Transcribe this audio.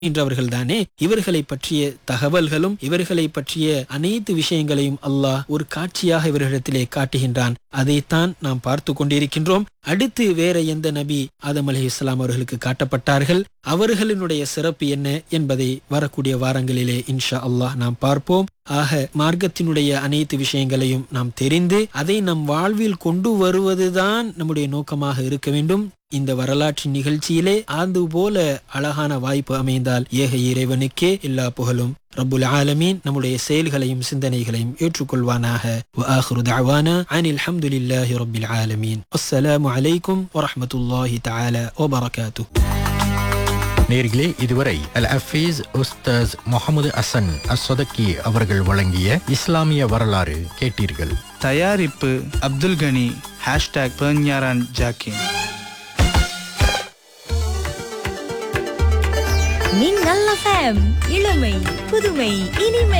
என்றவர்கள் தானே இவர்களை பற்றிய தகவல்களும் இவர்களை பற்றிய அனைத்து விஷயங்களையும் அல்லாஹ் ஒரு காட்சியாக இவர்களிடத்திலே காட்டுகின்றான் அதைத்தான் நாம் பார்த்து கொண்டிருக்கின்றோம் அடுத்து வேற எந்த நபி ஆதம் அலி இஸ்லாம் அவர்களுக்கு காட்டப்பட்டார்கள் அவர்களினுடைய சிறப்பு என்ன என்பதை வரக்கூடிய வாரங்களிலே இன்ஷா அல்லாஹ் நாம் பார்ப்போம் ஆக மார்க்கத்தினுடைய அனைத்து விஷயங்களையும் நாம் தெரிந்து அதை நம் வாழ்வில் கொண்டு வருவதுதான் நம்முடைய நோக்கமாக இருக்க வேண்டும் இந்த வரலாற்று நிகழ்ச்சியிலே ஆந்து போல அழகான வாய்ப்பு அமைந்தால் ஏக இறைவனுக்கே எல்லா புகழும் ரப்புல் ஆலமீன் நம்முடைய செயல்களையும் சிந்தனைகளையும் ஏற்றுக்கொள்வானாக وآخر دعوانا عن الحمد لله رب العالمين والسلام عليكم ورحمة الله تعالى وبركاته நேர்களே இதுவரை அல் அஃபீஸ் உஸ்தாஸ் முகமது அசன் அஸ்வதக்கி அவர்கள் வழங்கிய இஸ்லாமிய வரலாறு கேட்டீர்கள் தயாரிப்பு அப்துல் கனி ஹேஷ்டாக் பெர்ஞாரான் ஜாக்கின் மின்னல் எஃப்எம் இளமை புதுமை இனிமை